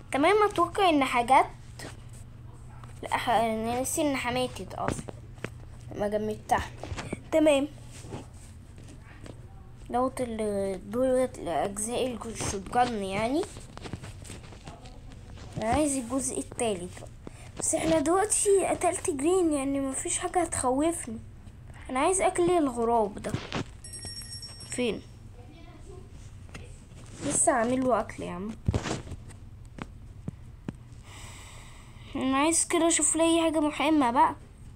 تمام اتوقع ان حاجات لا ح- انا نسي ان حماتت اصلا لما جمدتها تمام دوت ال- دولت الاجزاء الشوتجن يعني انا عايز الجزء التالت بقى. بس احنا دلوقتي قتلت جرين يعني مفيش حاجة هتخوفني انا عايز اكل الغراب ده فين لسه عامل له اكل يا عم انا عايز كده اشوف لي اي حاجه مهمه بقى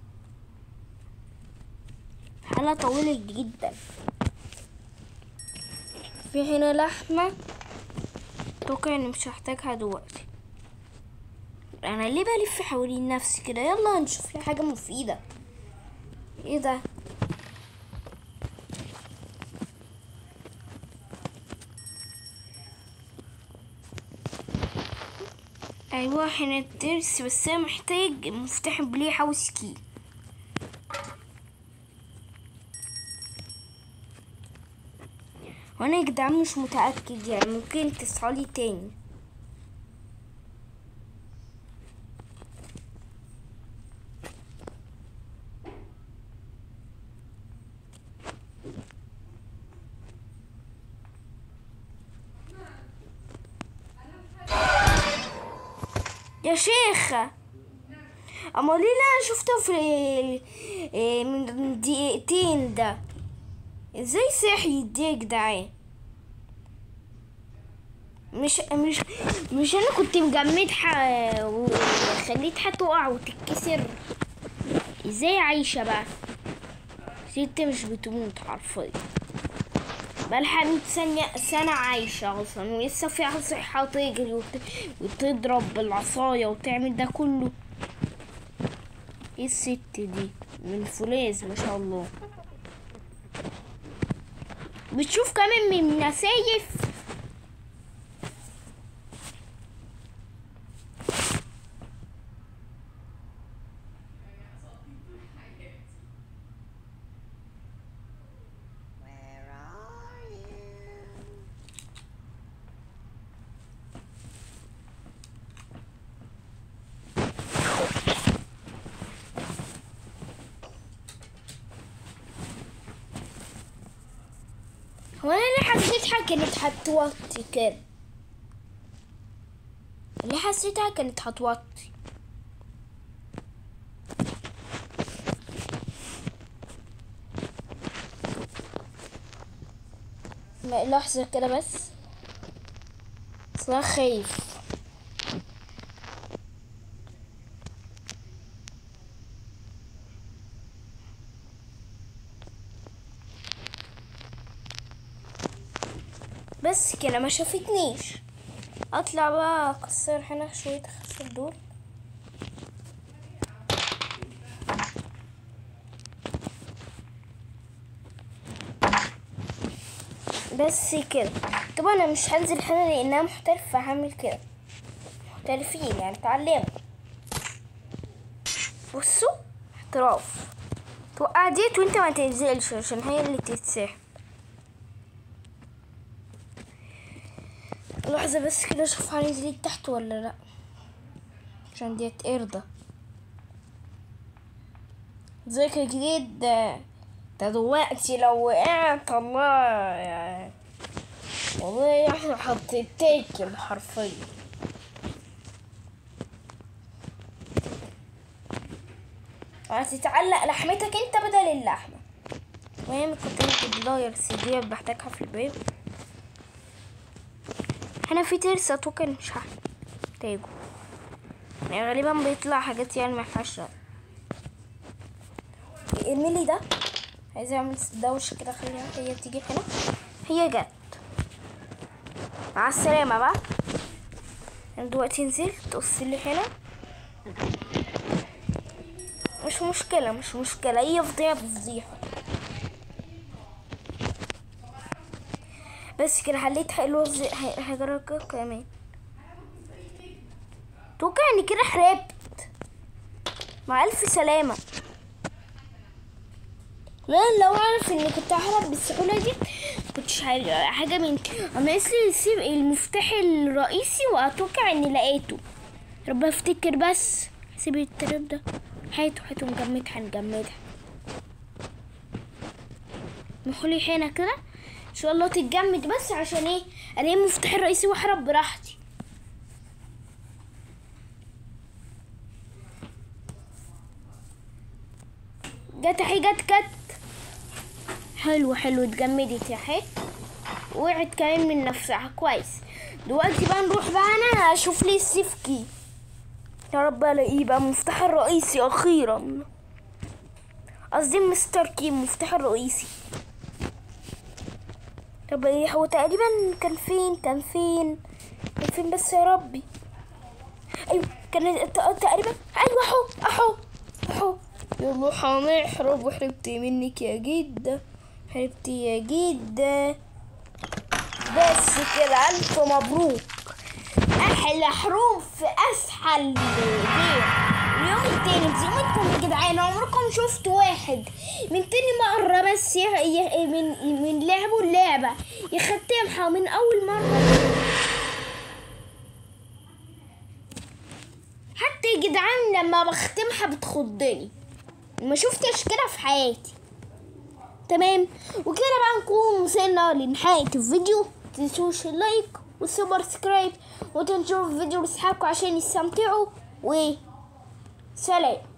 حلقه طويله جدا في هنا لحمه اتوقع اني مش هحتاجها دلوقتي انا ليه بلف حوالين نفسي كده يلا نشوف لي حاجه مفيده ايه ده ايوه هنا الترس بس انا محتاج مفتاح بلاي هاوس كي وانا يا جدعان مش متاكد يعني ممكن تصحالي تاني يا شيخة اما ليه لا أنا شفته في إيه من دقيقتين ده ازاي صحي دي يا جدعان مش مش مش انا كنت مجمدها وخليتها تقع وتتكسر ازاي عايشة بقى ست مش بتموت حرفيا بقالها 100 ثانية سنة عايشة أصلا ولسه فيها صحة تجري وت... وتضرب بالعصاية وتعمل ده كله ايه الست دي من فولاذ ما شاء الله بتشوف كمان من نسايف Where are you? هو انا اللي حسيتها كانت هتوطي كده اللي حسيتها كانت هتوطي ما- لحظة كده بس اصلا خايف بس كده ما شافتنيش اطلع بقى اكسر هنا شوية اخسر دول بس كده طبعا انا مش هنزل هنا لانها محترفة هعمل كده محترفين يعني اتعلموا بصوا احتراف توقع ديت وانت ما تنزلش عشان هي اللي تتسحب لحظة بس كده اشوف هنزل تحت ولا لا عشان ديت قردة ذاك جديد ده ده دلوقتي لو وقعت الله يعني والله احنا هتتاكل حرفيا هتتعلق لحمتك انت بدل اللحمة المهم كنت انا الدايرز دي بحتاجها في البيت هنا في ترس اتوقع مش هحتاجه يعني غالبا بيطلع حاجات يعني مينفعش ارميلي ده عايزة اعمل دوشة كده خليها هي تيجي هنا هي جت مع السلامة بقى انا دلوقتي نزلت تقص لي هنا مش مشكلة مش مشكلة هي فضيحة بفضيحة بس كده حليت حلوة زي هجربك كمان توقع اني كده حربت مع الف سلامة لا لو اعرف اني كنت هحرب بالسهولة دي كنتش حاجة حاجة من ناقص لي السيب المفتاح الرئيسي واتوقع اني لقيته رب افتكر بس سيب التراب ده هاته هاته نجمدها نجمدها نخلي هنا كده ان شاء الله تتجمد بس عشان ايه الاقي المفتاح الرئيسي واهرب براحتي جت اهي جت جت حلو حلو اتجمدت يا حي وقعت كمان من نفسها كويس دلوقتي بقى نروح بقى انا اشوف لي السيف كي يا رب الاقيه بقى المفتاح الرئيسي اخيرا قصدي مستر كي المفتاح الرئيسي طب ايه هو تقريبا كان فين كان فين كان فين بس يا ربي ايوه كان ت- تقريبا ايوه اهو اهو اهو يلا هنحرب وحربتي منك يا جدة حربتي يا جدة بس كده ألف مبروك أحلى حروب في أسحل بيت اليوم التاني بذمتكم يا جدعان عمركم شفتوا واحد من تاني مرة بس ي... ي... من من لعبه اللعبة يختمها من أول مرة حتى يا جدعان لما بختمها بتخضني ما شفتش كده في حياتي تمام وكده بقى نكون وصلنا لنهاية الفيديو متنسوش اللايك والسبسكرايب وتنشروا الفيديو لاصحابكم عشان يستمتعوا و سلام